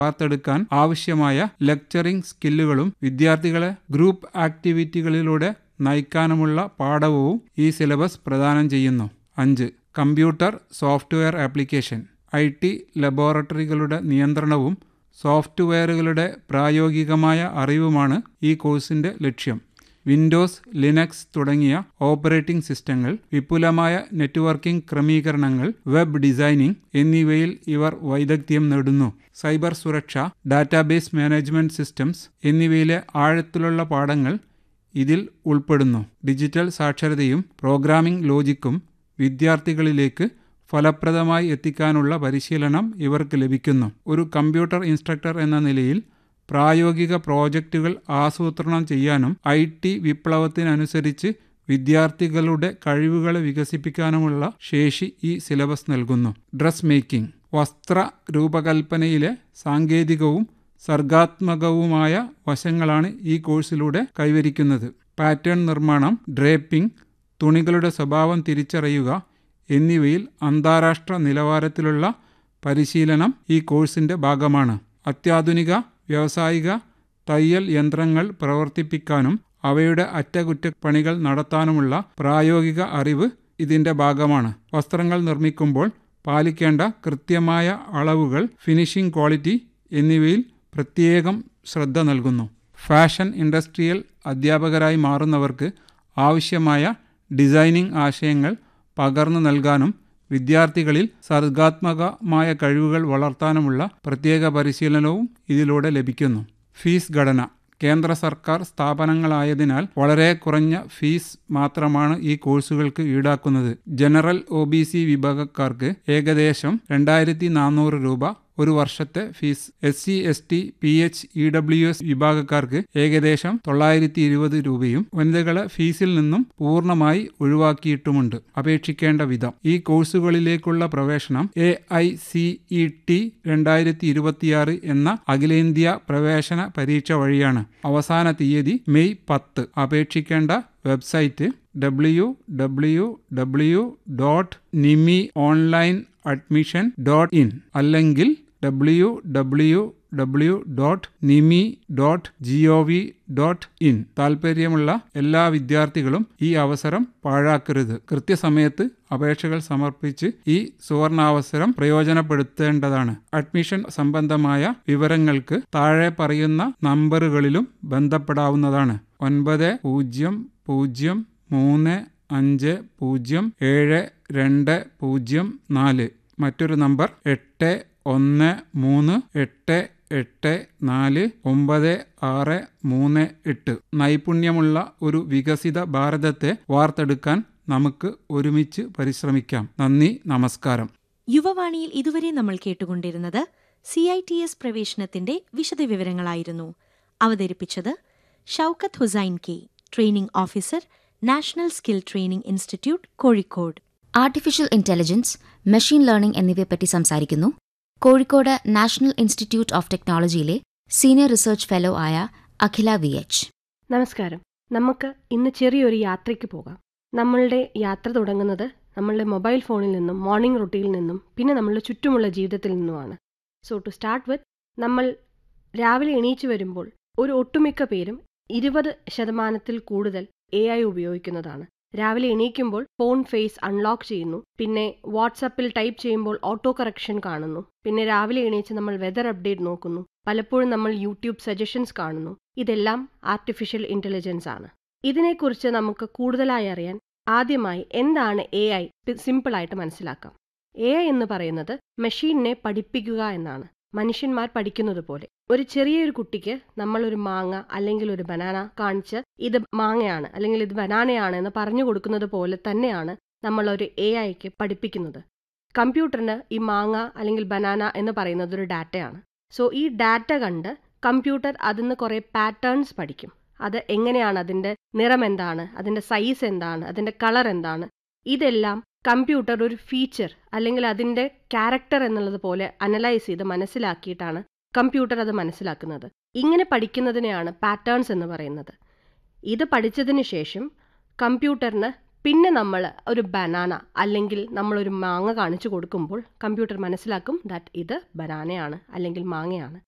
വാർത്തെടുക്കാൻ ആവശ്യമായ ലെക്ചറിംഗ് സ്കില്ലുകളും വിദ്യാർത്ഥികളെ ഗ്രൂപ്പ് ആക്ടിവിറ്റികളിലൂടെ നയിക്കാനുമുള്ള പാഠവും ഈ സിലബസ് പ്രദാനം ചെയ്യുന്നു അഞ്ച് computer software application I T ലബോറട്ടറികളുടെ നിയന്ത്രണവും സോഫ്റ്റ്വെയറുകളുടെ പ്രായോഗികമായ അറിവുമാണ് ഈ കോഴ്സിന്റെ ലക്ഷ്യം വിൻഡോസ് ലിനക്സ് തുടങ്ങിയ ഓപ്പറേറ്റിംഗ് സിസ്റ്റങ്ങൾ വിപുലമായ നെറ്റ്വർക്കിംഗ് ക്രമീകരണങ്ങൾ വെബ് ഡിസൈനിംഗ് എന്നിവയിൽ ഇവർ വൈദഗ്ധ്യം നേടുന്നു സൈബർ സുരക്ഷ ഡാറ്റാബേസ് മാനേജ്മെന്റ് സിസ്റ്റംസ് എന്നിവയിലെ ആഴത്തിലുള്ള പാഠങ്ങൾ ഇതിൽ ഉൾപ്പെടുന്നു ഡിജിറ്റൽ സാക്ഷരതയും പ്രോഗ്രാമിംഗ് ലോജിക്കും വിദ്യാർത്ഥികളിലേക്ക് ഫലപ്രദമായി എത്തിക്കാനുള്ള പരിശീലനം ഇവർക്ക് ലഭിക്കുന്നു ഒരു കമ്പ്യൂട്ടർ ഇൻസ്ട്രക്ടർ എന്ന നിലയിൽ പ്രായോഗിക പ്രോജക്റ്റുകൾ ആസൂത്രണം ചെയ്യാനും ഐ ടി വിപ്ലവത്തിനനുസരിച്ച് വിദ്യാർത്ഥികളുടെ കഴിവുകളെ വികസിപ്പിക്കാനുമുള്ള ശേഷി ഈ സിലബസ് നൽകുന്നു ഡ്രസ് മേക്കിംഗ് വസ്ത്ര രൂപകൽപ്പനയിലെ സാങ്കേതികവും സർഗാത്മകവുമായ വശങ്ങളാണ് ഈ കോഴ്സിലൂടെ കൈവരിക്കുന്നത് പാറ്റേൺ നിർമ്മാണം ഡ്രേപ്പിംഗ് തുണികളുടെ സ്വഭാവം തിരിച്ചറിയുക എന്നിവയിൽ അന്താരാഷ്ട്ര നിലവാരത്തിലുള്ള പരിശീലനം ഈ കോഴ്സിന്റെ ഭാഗമാണ് അത്യാധുനിക വ്യാവസായിക തയ്യൽ യന്ത്രങ്ങൾ പ്രവർത്തിപ്പിക്കാനും അവയുടെ അറ്റകുറ്റപ്പണികൾ നടത്താനുമുള്ള പ്രായോഗിക അറിവ് ഇതിന്റെ ഭാഗമാണ് വസ്ത്രങ്ങൾ നിർമ്മിക്കുമ്പോൾ പാലിക്കേണ്ട കൃത്യമായ അളവുകൾ ഫിനിഷിംഗ് ക്വാളിറ്റി എന്നിവയിൽ പ്രത്യേകം ശ്രദ്ധ നൽകുന്നു ഫാഷൻ ഇൻഡസ്ട്രിയൽ അധ്യാപകരായി മാറുന്നവർക്ക് ആവശ്യമായ ഡിസൈനിംഗ് ആശയങ്ങൾ പകർന്നു നൽകാനും വിദ്യാർത്ഥികളിൽ സർഗാത്മകമായ കഴിവുകൾ വളർത്താനുമുള്ള പ്രത്യേക പരിശീലനവും ഇതിലൂടെ ലഭിക്കുന്നു ഫീസ് ഘടന കേന്ദ്ര സർക്കാർ സ്ഥാപനങ്ങളായതിനാൽ വളരെ കുറഞ്ഞ ഫീസ് മാത്രമാണ് ഈ കോഴ്സുകൾക്ക് ഈടാക്കുന്നത് ജനറൽ ഒ ബി സി വിഭാഗക്കാർക്ക് ഏകദേശം രണ്ടായിരത്തി നാനൂറ് രൂപ ഒരു വർഷത്തെ fees S C S T P H E W S വിഭാഗക്കാർക്ക് ഏകദേശം തൊള്ളായിരത്തി ഇരുപത് രൂപയും വനിതകളെ ഫീസിൽ നിന്നും പൂർണ്ണമായി ഒഴിവാക്കിയിട്ടുമുണ്ട് അപേക്ഷിക്കേണ്ട വിധം ഈ കോഴ്സുകളിലേക്കുള്ള പ്രവേശനം A I C E T രണ്ടായിരത്തി ഇരുപത്തിയാറ് എന്ന അഖിലേന്ത്യാ പ്രവേശന പരീക്ഷ വഴിയാണ് അവസാന തീയതി മെയ് പത്ത് അപേക്ഷിക്കേണ്ട website W W W dot നിമി ഓൺലൈൻ അഡ്മിഷൻ ഡോട്ട് ഇൻ അല്ലെങ്കിൽ ഡബ്ല്യു ഡബ്ല്യു ഡബ്ല്യു ഡോട്ട് നിമി dot G O V dot in താല്പര്യമുള്ള എല്ലാ വിദ്യാർത്ഥികളും ഈ അവസരം പാഴാക്കരുത് കൃത്യസമയത്ത് അപേക്ഷകൾ സമർപ്പിച്ച് ഈ സുവർണാവസരം പ്രയോജനപ്പെടുത്തേണ്ടതാണ് അഡ്മിഷൻ സംബന്ധമായ വിവരങ്ങൾക്ക് താഴെ പറയുന്ന നമ്പറുകളിലും ബന്ധപ്പെടാവുന്നതാണ് ഒൻപത് പൂജ്യം പൂജ്യം മൂന്ന് അഞ്ച് പൂജ്യം ഏഴ് രണ്ട് പൂജ്യം നാല് മറ്റൊരു നമ്പർ എട്ട് ഒന്ന് മൂന്ന് എട്ട് എട്ട് നാല് ഒമ്പത് ആറ് മൂന്ന് എട്ട് നൈപുണ്യമുള്ള ഒരു വികസിത ഭാരതത്തെ വാർത്തെടുക്കാൻ നമുക്ക് ഒരുമിച്ച് പരിശ്രമിക്കാം നന്ദി നമസ്കാരം യുവവാണിയിൽ ഇതുവരെ നമ്മൾ കേട്ടുകൊണ്ടിരുന്നത് സി ഐ ടി എസ് പ്രവേശനത്തിന്റെ വിശദവിവരങ്ങളായിരുന്നു അവതരിപ്പിച്ചത് Shoukath Hussain K training officer national skill training institute Kozhikode artificial intelligence machine learning എന്നിവയെപ്പറ്റി സംസാരിക്കുന്നു കോഴിക്കോട് നാഷണൽ ഇൻസ്റ്റിറ്റ്യൂട്ട് ഓഫ് ടെക്നോളജിയിലെ സീനിയർ റിസർച്ച് ഫെലോ ആയ അഖില വി എച്ച് നമസ്കാരം നമുക്ക് ഇന്ന് ചെറിയൊരു യാത്രയ്ക്ക് പോകാം നമ്മളുടെ യാത്ര തുടങ്ങുന്നത് നമ്മളുടെ മൊബൈൽ ഫോണിൽ നിന്നും മോർണിംഗ് റൊട്ടീനിൽ നിന്നും പിന്നെ നമ്മളുടെ ചുറ്റുമുള്ള ജീവിതത്തിൽ നിന്നുമാണ് സോ ടു സ്റ്റാർട്ട് വിത്ത് നമ്മൾ രാവിലെ എണീച്ചു വരുമ്പോൾ ഒരു ഒട്ടുമിക്ക പേരും ഇരുപത് ശതമാനത്തിൽ കൂടുതൽ എ ഐ ഉപയോഗിക്കുന്നതാണ് രാവിലെ എണീക്കുമ്പോൾ ഫോൺ ഫേസ് അൺലോക്ക് ചെയ്യുന്നു പിന്നെ വാട്സപ്പിൽ ടൈപ്പ് ചെയ്യുമ്പോൾ ഓട്ടോ കറക്ഷൻ കാണുന്നു പിന്നെ രാവിലെ എണീച്ച് നമ്മൾ വെതർ അപ്ഡേറ്റ് നോക്കുന്നു പലപ്പോഴും നമ്മൾ യൂട്യൂബ് സജഷൻസ് കാണുന്നു ഇതെല്ലാം ആർട്ടിഫിഷ്യൽ ഇന്റലിജൻസ് ആണ് ഇതിനെക്കുറിച്ച് നമുക്ക് കൂടുതലായി അറിയാൻ ആദ്യമായി എന്താണ് എ ഐ സിമ്പിളായിട്ട് മനസ്സിലാക്കാം എ ഐ എന്ന് പറയുന്നത് മെഷീനെ പഠിപ്പിക്കുക എന്നാണ് മനുഷ്യന്മാർ പഠിക്കുന്നത് പോലെ ഒരു ചെറിയൊരു കുട്ടിക്ക് നമ്മളൊരു മാങ്ങ അല്ലെങ്കിൽ ഒരു ബനാന കാണിച്ച് ഇത് മാങ്ങയാണ് അല്ലെങ്കിൽ ഇത് ബനാനയാണ് എന്ന് പറഞ്ഞു കൊടുക്കുന്നത് പോലെ തന്നെയാണ് നമ്മൾ ഒരു എ ഐക്ക് പഠിപ്പിക്കുന്നത് കമ്പ്യൂട്ടറിന് ഈ മാങ്ങ അല്ലെങ്കിൽ ബനാന എന്ന് പറയുന്നത് ഒരു ഡാറ്റയാണ് സോ ഈ ഡാറ്റ കണ്ട് കമ്പ്യൂട്ടർ അതിന്ന് കുറേ പാറ്റേൺസ് പഠിക്കും അത് എങ്ങനെയാണ് അതിൻ്റെ നിറം എന്താണ് അതിൻ്റെ സൈസ് എന്താണ് അതിൻ്റെ കളർ എന്താണ് ഇതെല്ലാം കമ്പ്യൂട്ടർ ഒരു ഫീച്ചർ അല്ലെങ്കിൽ അതിൻ്റെ ക്യാരക്ടർ എന്നുള്ളത് പോലെ അനലൈസ് ചെയ്ത് മനസ്സിലാക്കിയിട്ടാണ് കമ്പ്യൂട്ടർ അത് മനസ്സിലാക്കുന്നത് ഇങ്ങനെ പഠിക്കുന്നതിനെയാണ് പാറ്റേൺസ് എന്ന് പറയുന്നത് ഇത് പഠിച്ചതിന് ശേഷം കമ്പ്യൂട്ടറിന് പിന്നെ നമ്മൾ ഒരു ബനാന അല്ലെങ്കിൽ നമ്മളൊരു മാങ്ങ കാണിച്ചു കൊടുക്കുമ്പോൾ കമ്പ്യൂട്ടർ മനസ്സിലാക്കും ദാറ്റ് ഇത് ബനാനയാണ് അല്ലെങ്കിൽ മാങ്ങയാണ്